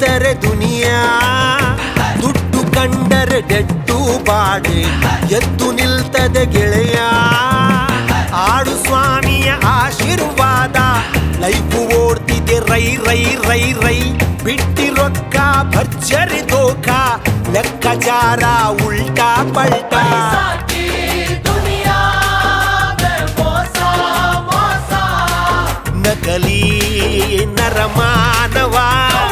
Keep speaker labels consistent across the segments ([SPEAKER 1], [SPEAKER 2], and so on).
[SPEAKER 1] ಕಂಡರೆ ದುನಿಯಾ ದುಡ್ಡು ಕಂಡರೆ ಡೆಟ್ಟು ಬಾಡೆ ಎದ್ದು ನಿಲ್ತದೆ ಗೆಳೆಯ ಆಡು ಸ್ವಾಮಿಯ ಆಶೀರ್ವಾದ ಲೈಫು ಓಡ್ತಿದೆ ರೈ ರೈ ರೈ ರೈ ಬಿಟ್ಟಿ ರೊಕ್ಕ ಭರ್ಜರಿ ದೋಖ ಲೆಕ್ಕಾಚಾರ ಉಲ್ಟಾ ಪಲ್ಟಾ
[SPEAKER 2] साकी दुनिया में मोसा मोसा
[SPEAKER 1] ನಕಲಿ ನರಮಾನವ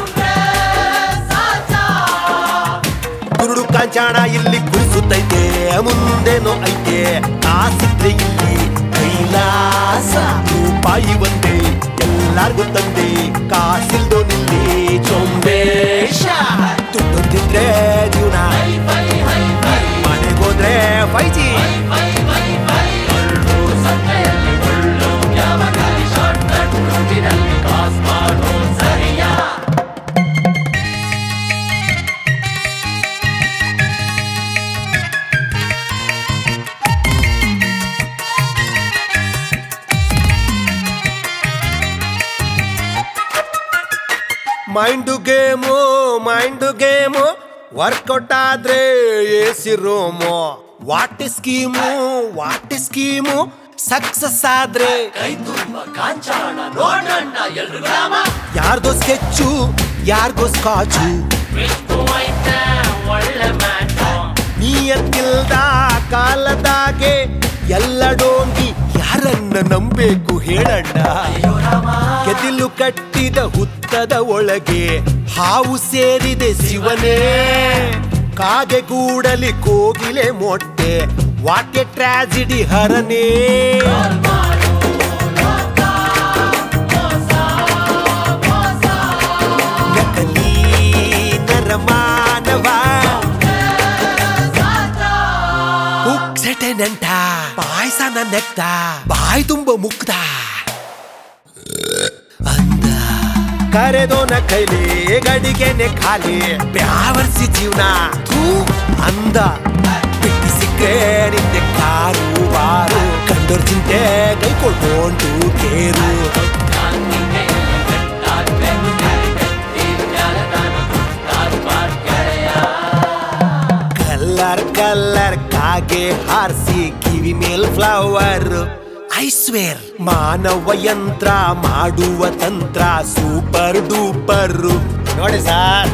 [SPEAKER 2] साचा
[SPEAKER 1] ಕುರುಡು ಕಾಂಚಾಣ ಇಲ್ಲಿ ಕುಳಿಸುತ್ತೈತೆ ಮುಂದೇನೋ ಐತೆ ಕಾಸಿದ್ರೆ ಇಲ್ಲಿ ಕೈಲಾಸ ರೂಪಾಯಿ ಒಂದೇ ಎಲ್ಲಾರ್ಗೂ ತಂದೆ ಕಾಸಿಲ್ದೋ ನಿಲ್ಲಿ ಚೊಂಬೇಶ ದುಡ್ಡು ತಿಂದ್ರೆ ಜೀವನ
[SPEAKER 2] हाय हाय हाय हाय
[SPEAKER 1] ಮನೆಗೋದ್ರೆ ಫೈಜಿ
[SPEAKER 2] हाय हाय हाय ಒಳ್ಳು ಸಂತೆಯಲ್ಲಿ ಒಳ್ಳು ಯಾವಗಾಲಿ ಶಾರ್ಟ್ ಕಟ್ ರೂಟಿನಲ್ಲಿ ಕಾಸ್ ಮಾಡೋ ಸರಿಯಾ
[SPEAKER 1] mind game mind game workout ಆದ್ರೆ AC room what scheme what scheme success ಆದ್ರೆ
[SPEAKER 2] ಕೈ ತುಂಬ ಕಾಂಚಾಣ ನೋಡಣ್ಣ ಎಲ್ರು ಗ್ರಾಮ
[SPEAKER 1] ಯಾರ್ದೋ ಸ್ಕೆಚ್ಚು ಯಾರ್ಗೋ ಸ್ಕಾಚು
[SPEAKER 2] ಬಿಟ್ಟು ಐತೆ ಒಳ್ಳೆ ಮ್ಯಾಟು
[SPEAKER 1] ನೀಯತ್ತಿಲ್ದ ಕಾಲದಾಗೆ ಎಲ್ಲ ಡೋಂಗಿ ಯಾರನ್ನ ನಂಬೇಕು ಹೇಳಣ್ಣ
[SPEAKER 2] ಅಯ್ಯೋ ರಾಮ
[SPEAKER 1] ಕೆದಿಲು ಕಟ್ಟಿದ ಹುತ್ತದ ಒಳಗೆ ಹಾವು ಸೇರಿದೆ ಶಿವನೇ ಕಾಗೆ ಗೂಡಲಿ ಕೋಗಿಲೆ ಮೊಟ್ಟೆ ವಾಟ್ಯ ಟ್ರಾಜಿಡಿ ಹರನೇ ನಕಲಿ ನರಮಾನವ ಉಕ್ಸೆಟೆ ನೆಂಟ ಪಾಯಸನ ನೆಕ್ತ ಬಾಯಿ ತುಂಬ ಮುಕ್ತ ಅಂದ ಕರೆದೋನ ಕೈಲಿ ಗಡಿಗೆನೆ ಖಾಲಿ ಬ್ಯಾವರ್ಸಿ ಜೀವನ ಥೂ ಅಂದ ಬಿಟ್ಟಿ ಸಿಕ್ಕರೆ ನಿಂದೆ ಕಾರು ಬಾರು ಕಂಡೋರ್ ಚಿಂತೆ ಕೈ ಕೊಟ್ಕೊಂಡು ಕೇರು ಕಲ್ಲರ್ ಕಲ್ಲರ್ ಕಾಗೆ ಹಾರಿಸಿ ಕಿವಿ ಮೇಲ್ ಫ್ಲವರ್ ಐಸ್ವೇರ್ ಮಾನವ ಯಂತ್ರ ಮಾಡುವ ತಂತ್ರ ಸೂಪರ್ ಡೂಪರ್ ನೋಡಿ ಸರ್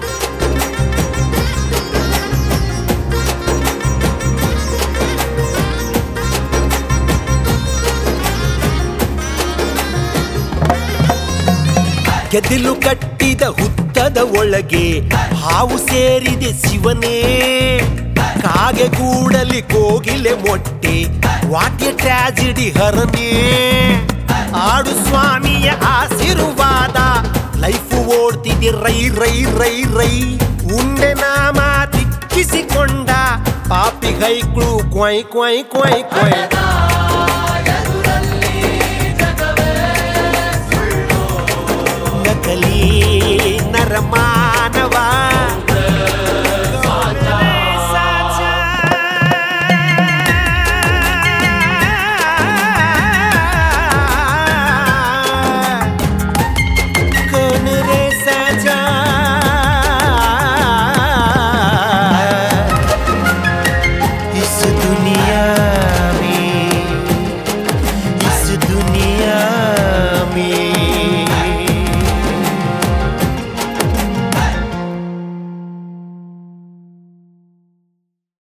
[SPEAKER 1] ಗೆದಿಲು ಕಟ್ಟಿದ ಹುತ್ತದ ಒಳಗೆ ಹಾವು ಸೇರಿದೆ ಶಿವನೇ ಕಾಗೆ ಗೂಡಲಿ ಕೋಗಿಲೆ ಮೊಟ್ಟೆ ವಾಟ್ಯ ಟ್ರಾಜಿಡಿ ಹರನೇ ಆಡು ಸ್ವಾಮಿಯ ಆಶೀರ್ವಾದ ಲೈಫ್ ಓಡ್ತಿದೆ ರೈ ರೈ ರೈ ರೈ ಉಂಡೆ ನಾಮ ದಿಕ್ಕಿಸಿಕೊಂಡ ಪಾಪಿ ಹೈಕ್ಳು ಕ್ವೈ ಕ್ವೈ ಕ್ವೈ ಕ್ವೈ ನಕಲಿ ನರಮಾ